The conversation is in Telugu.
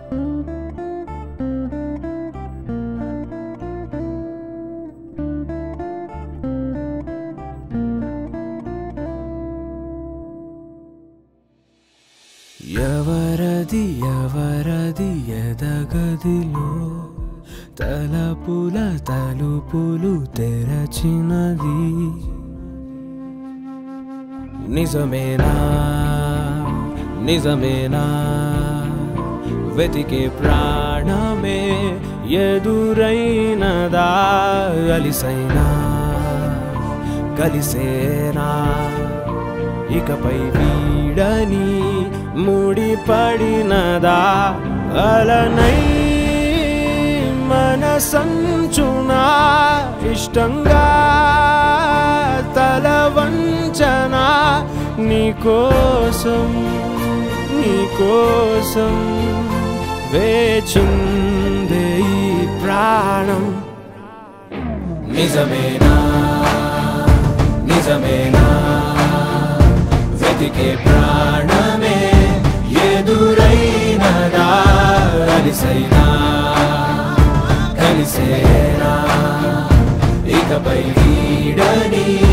ఎవరది ఎవరది ఎదగదిలో తలపుల తలుపులు తెరచినది నిజమేనా నిజమేనా వెతికే ప్రాణమే ఎదురైనదా అలిసైనా కలిసేనా ఇకపై వీడని ముడిపడినదా అలనై మనసంచునా ఇష్టంగా తల వంచనా నీకోసం నీకోసం వేచిందే ఈ ప్రాణం నిజమేనా నిజమేనా వెతికే ప్రాణమే ఎదురైనదా అలిసైనా కలిసేనా ఇకపై వీడని